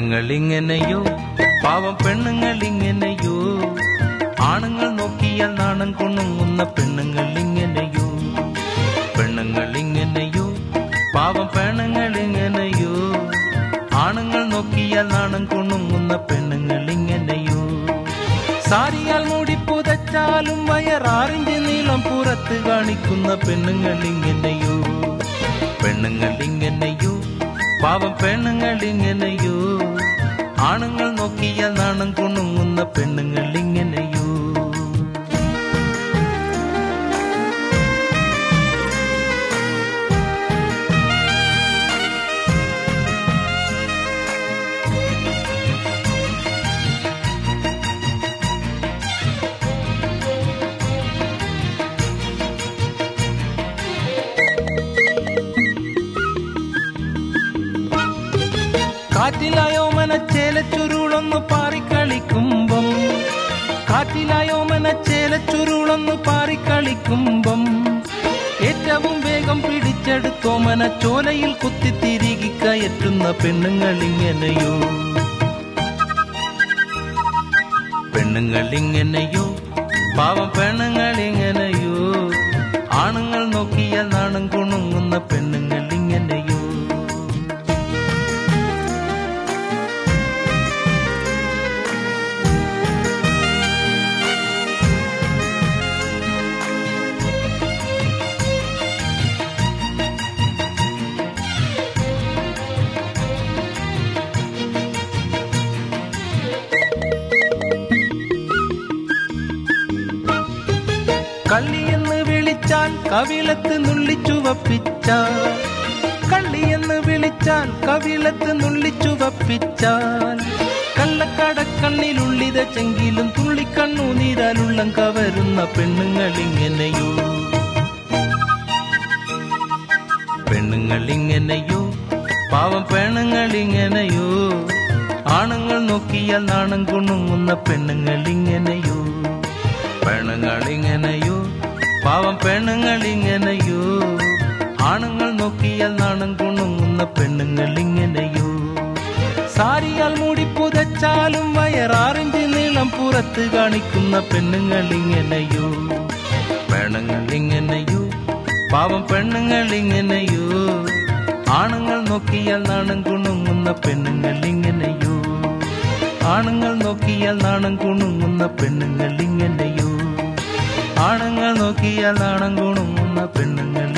പെണ്ണുങ്ങൾ ഇങ്ങനെയോ പാവം പെണ്ണുങ്ങൾ ഇങ്ങനെയോ ആണുങ്ങൾ നോക്കിയാൽ നാണം കൊണുങ്ങുന്ന പെണ്ണുങ്ങൾ ഇങ്ങനെയോ പെണ്ണുങ്ങൾ ഇങ്ങനെയോ പാവം പെണ്ണുങ്ങൾ ഇങ്ങനെയോ ആണുങ്ങൾ നോക്കിയാൽ നാണം കൊണുങ്ങുന്ന പെണ്ണുങ്ങൾ ഇങ്ങനെയോ സാരിയാൽ മൂടി പുതച്ചാലും വയറാറിഞ്ച് നീളം പുറത്ത് കാണിക്കുന്ന പെണ്ണുങ്ങൾ ഇങ്ങനെയോ പെണ്ണുങ്ങൾ ഇങ്ങനെയോ പാവം പെണ്ണുങ്ങൾ ഇങ്ങനെയോ ആണുങ്ങൾ നോക്കിയാൽ നാണം കുണുങ്ങുന്ന പെണ്ണുങ്ങൾ ഇങ്ങനെയോ കാറ്റിലായോ മനച്ചേലച്ചുരുളൊന്ന് പാറിക്കളിക്കുമ്പം കാറ്റിലായോ മനച്ചേലച്ചുരുളൊന്ന് പാറിക്കളിക്കുമ്പം ഏറ്റവും വേഗം പിടിച്ചെടുത്തോ മനച്ചോലയിൽ കുത്തി തിരികി കയറ്റുന്ന പെണ്ണുങ്ങൾ ഇങ്ങനെയോ പെണ്ണുങ്ങൾ ഇങ്ങനെയോ പാവം പെണ്ണുങ്ങൾ ഇങ്ങനെയോ ആണുങ്ങൾ നോക്കിയാൽ നാണം കുണുങ്ങുന്ന പെണ്ണുങ്ങൾ ഇങ്ങനെയോ കള്ളിയെന്ന് വിളിച്ചാൽ കവിളത്ത് നുള്ളിച്ചുവപ്പിച്ചാൽ കള്ളിയെന്ന് വിളിച്ചാൽ കവിളത്ത് നുള്ളിച്ചുവപ്പിച്ചാൽ കള്ളക്കടക്കണ്ണിലുള്ളിത ചെങ്കിലും തുള്ളിക്കണ്ണു നീരാലുള്ളം കവരുന്ന പെണ്ണുങ്ങൾ ഇങ്ങനെയോ പെണ്ണുങ്ങൾ ഇങ്ങനെയോ പാവം പെണ്ണുങ്ങൾ ഇങ്ങനെയോ ആണുങ്ങൾ നോക്കിയാൽ നാണം കുണുങ്ങുന്ന പെണ്ണുങ്ങൾ ഇങ്ങനെയോ പെണ്ണുങ്ങൾ ഇങ്ങനെയോ പാവം പെണ്ണുങ്ങൾ ഇങ്ങനെയോ ആണുങ്ങൾ നോക്കിയാൽ നാണം കുണുങ്ങുന്ന പെണ്ണുങ്ങൾ ഇങ്ങനെയോ സാരിയാൽ മൂടി പുതച്ചാലും വയറാറിഞ്ച് നീളം പുറത്ത് കാണിക്കുന്ന പെണ്ണുങ്ങൾ ഇങ്ങനെയോ പെണ്ണുങ്ങൾ ഇങ്ങനെയോ പാവം പെണ്ണുങ്ങൾ ഇങ്ങനെയോ ആണുങ്ങൾ നോക്കിയാൽ നാണം കുണുങ്ങുന്ന പെണ്ണുങ്ങൾ ഇങ്ങനെയോ ആണുങ്ങൾ നോക്കിയാൽ നാണം കുണുങ്ങുന്ന പെണ്ണുങ്ങൾ ഇങ്ങനെയോ ആണുങ്ങൾ നോക്കിയാൽ നാണം കുണുങ്ങുന്ന പെണ്ണുങ്ങൾ